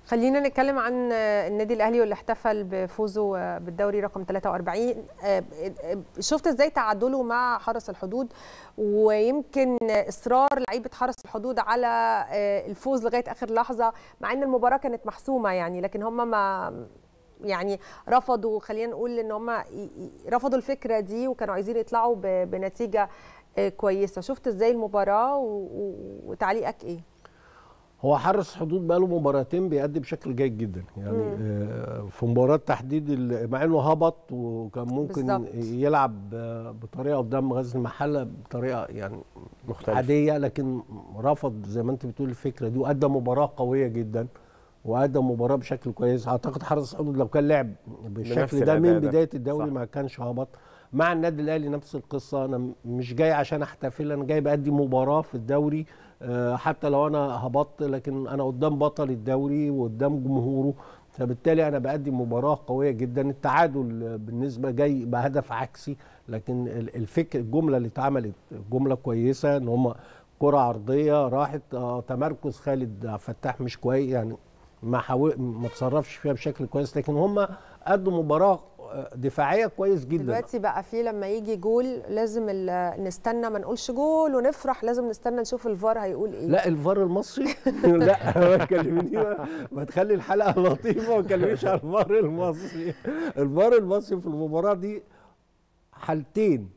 خلينا نتكلم عن النادي الاهلي واللي احتفل بفوزه بالدوري رقم 43 شفت ازاي تعادله مع حرس الحدود ويمكن اصرار لعيبه حرس الحدود على الفوز لغايه اخر لحظه مع ان المباراه كانت محسومه يعني لكن هم ما يعني رفضوا خلينا نقول ان هم رفضوا الفكره دي وكانوا عايزين يطلعوا بنتيجه كويسه شفت ازاي المباراه وتعليقك ايه هو حرس حدود بقاله مباراتين بيأدي بشكل جيد جدا يعني مم. في مباراه تحديد مع انه هبط وكان ممكن بالزبط. يلعب بطريقه قدام غزل المحله بطريقه يعني مختلف. عاديه لكن رفض زي ما انت بتقول الفكره دي وادى مباراه قويه جدا وادى مباراه بشكل كويس اعتقد حرس حدود لو كان لعب بالشكل ده من بدايه الدوري صح. ما كانش هبط مع النادي الاهلي نفس القصه انا مش جاي عشان احتفل انا جاي بادي مباراه في الدوري حتى لو انا هبطت لكن انا قدام بطل الدوري وقدام جمهوره فبالتالي انا بادي مباراه قويه جدا التعادل بالنسبه جاي بهدف عكسي لكن الفكر الجمله اللي اتعملت جمله كويسه ان هم كره عرضيه راحت تمركز خالد فتاح مش كويس يعني ما حاول ما تصرفش فيها بشكل كويس لكن هم ادوا مباراه دفاعيه كويس جدا دلوقتي بقى في لما يجي جول لازم نستنى ما نقولش جول ونفرح لازم نستنى نشوف الفار هيقول ايه لا الفار المصري لا ما تكلمني ما تخلي الحلقه لطيفه وما تكلمنيش على الفار المصري الفار المصري في المباراه دي حالتين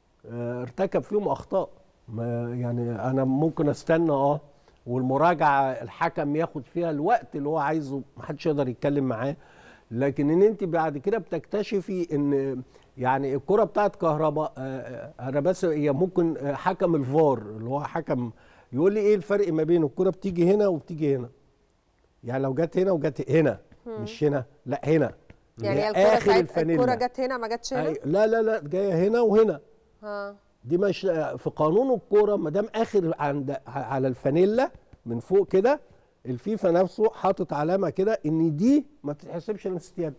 ارتكب فيهم اخطاء ما يعني انا ممكن استنى اه والمراجعه الحكم ياخد فيها الوقت اللي هو عايزه ما حدش يقدر يتكلم معاه لكن ان انت بعد كده بتكتشفي ان يعني الكره بتاعت كهرباء انا بس هي ممكن حكم الفار اللي هو حكم يقول لي ايه الفرق ما بين الكره بتيجي هنا وبتيجي هنا يعني لو جت هنا وجت هنا مش هنا لا هنا يعني الكره الكره جت هنا ما جاتش هنا لا لا لا جايه هنا وهنا ها دي مش في قانون الكوره ما دام اخر عند على الفانيلا من فوق كده الفيفا نفسه حاطط علامه كده ان دي ما تتحسبش لمسه يد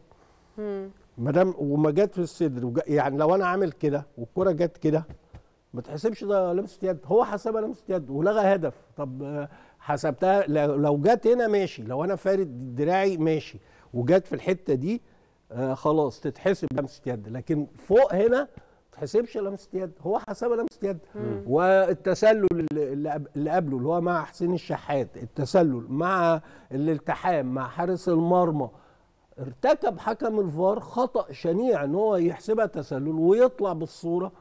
ما دام وما جت في الصدر يعني لو انا عامل كده والكره جت كده ما تحسبش ده لمسه يد هو حسبها لمسه يد ولغى هدف طب حسبتها لو جت هنا ماشي لو انا فارد دراعي ماشي وجت في الحته دي آه خلاص تتحسب لمسه يد لكن فوق هنا تحسبش لمسه يد هو حسبها لمسه يد والتسلل اللي قبله اللي هو مع حسين الشحات التسلل مع الالتحام مع حارس المرمى ارتكب حكم الفار خطا شنيع ان هو يحسبها تسلل ويطلع بالصوره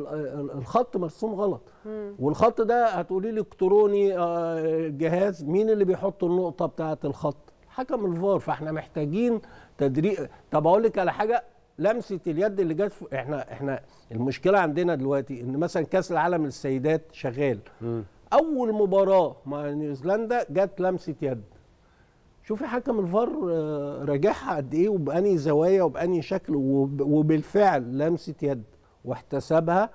الخط مرسوم غلط والخط ده هتقولي لي الكتروني جهاز مين اللي بيحط النقطه بتاعه الخط حكم الفار فاحنا محتاجين تدريب طب اقول لك على حاجه لمسه اليد اللي جت احنا احنا المشكله عندنا دلوقتي ان مثلا كاس العالم للسيدات شغال م. اول مباراه مع نيوزيلندا جت لمسه يد شوفي حكم الفار راجعها قد ايه وباني زوايا وباني شكل وبالفعل لمسه يد واحتسبها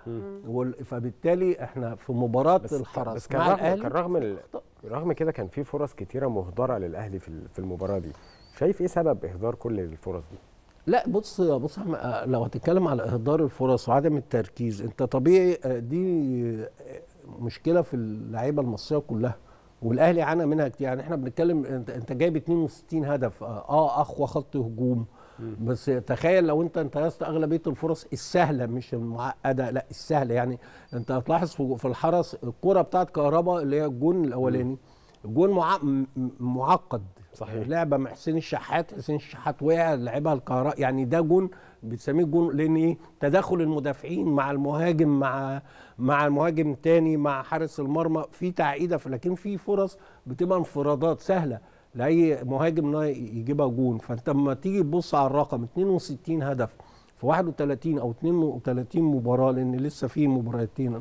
فبالتالي احنا في مباراه بس الحرس بس كان مع رغم الاهلي كان رغم ال... رغم كده كان في فرص كتيره مهدره للاهلي في في المباراه دي شايف ايه سبب اهدار كل الفرص دي لا بص بص لو هتتكلم على اهدار الفرص وعدم التركيز انت طبيعي دي مشكله في اللعيبه المصريه كلها والاهلي عانى منها كتير يعني احنا بنتكلم انت انت جايب 62 هدف اه اقوى خط هجوم بس تخيل لو انت انتهزت اغلبيه الفرص السهله مش المعقده لا السهله يعني انت هتلاحظ في الحرس الكره بتاعت كهربا اللي هي الجون الاولاني الجون معقد صحيح لعبه مع حسين الشحات حسين الشحات وقع لعبها الكهرباء يعني ده جون بتسميه جون لان ايه تداخل المدافعين مع المهاجم مع مع المهاجم تاني مع حارس المرمى في تعقيده لكن في فرص بتبقى انفرادات سهله لاي مهاجم انه يجيبها جون فانت لما تيجي تبص على الرقم 62 هدف في 31 او 32 مباراه لان لسه في مباراتين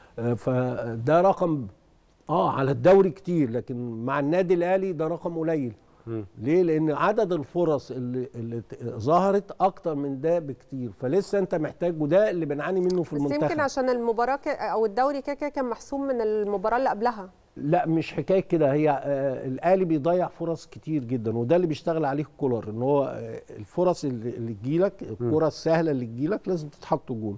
فده رقم اه على الدوري كتير لكن مع النادي الاهلي ده رقم قليل ليه؟ لأن عدد الفرص اللي, اللي ظهرت أكتر من ده بكتير، فلسه أنت محتاج وده اللي بنعاني منه في بس المنتخب. يمكن عشان المباراة أو الدوري كده كده كان محسوم من المباراة اللي قبلها. لا مش حكايه كده هي آه الاهلي بيضيع فرص كتير جدا وده اللي بيشتغل عليه كولر ان هو آه الفرص اللي, اللي تجيلك الكره السهله اللي تجيلك لازم تتحط جون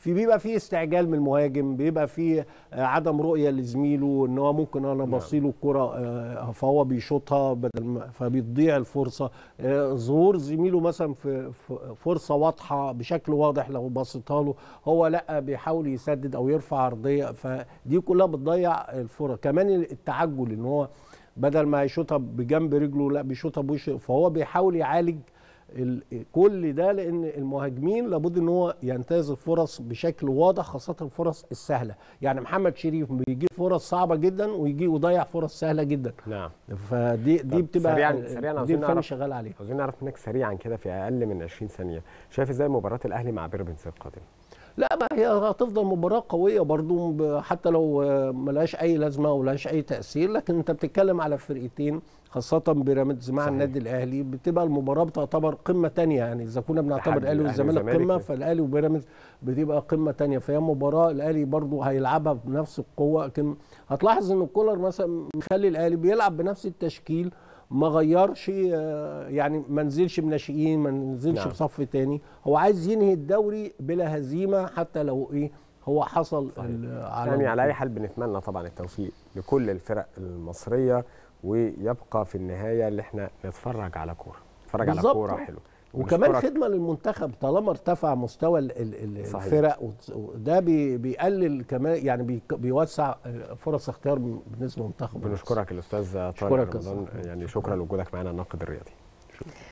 في بيبقى في استعجال من المهاجم بيبقى في عدم رؤيه لزميله ان هو ممكن انا بصيله الكره فهو بيشوطها بدل ما فبتضيع الفرصه ظهور زميله مثلا في فرصه واضحه بشكل واضح لو بصيتها له هو لا بيحاول يسدد او يرفع عرضيه فدي كلها بتضيع الفرص كمان التعجل ان هو بدل ما يشوطها بجنب رجله لا بيشوطها بوشه فهو بيحاول يعالج كل ده لان المهاجمين لابد ان هو ينتهز الفرص بشكل واضح خاصه الفرص السهله يعني محمد شريف بيجيب فرص صعبه جدا ويجي ويضيع فرص سهله جدا نعم فدي دي بتبقى سريعا سريعا دي الفني شغال عليها عاوزين نعرف منك سريعا كده في اقل من 20 ثانيه شايف ازاي مباراه الاهلي مع بيراميدز القادمه لا ما هي هتفضل مباراه قويه برضو حتى لو ملهاش اي لازمه ولهاش اي تاثير لكن انت بتتكلم على فرقتين خاصة بيراميدز مع صحيح. النادي الاهلي بتبقى المباراة بتعتبر قمة تانية يعني اذا كنا بنعتبر الاهلي والزمالك قمة فالاهلي وبيراميدز بتبقى قمة تانية فهي مباراة الاهلي برضو هيلعبها بنفس القوة لكن هتلاحظ ان الكولر مثلا مخلي الاهلي بيلعب بنفس التشكيل ما غيرش يعني ما نزلش بناشئين ما نزلش نعم. بصف تاني هو عايز ينهي الدوري بلا هزيمه حتى لو ايه هو حصل على يعني على اي حال بنتمنى طبعا التوفيق لكل الفرق المصريه ويبقى في النهايه اللي احنا نتفرج على كوره نتفرج على كوره حلوه وكمان خدمه للمنتخب طالما ارتفع مستوى الفرق وده بيقلل كمان يعني بيوسع فرص اختيار بالنسبه للمنتخب بنشكرك الاستاذ طارق رمضان يعني شكرا لوجودك معنا الناقد الرياضي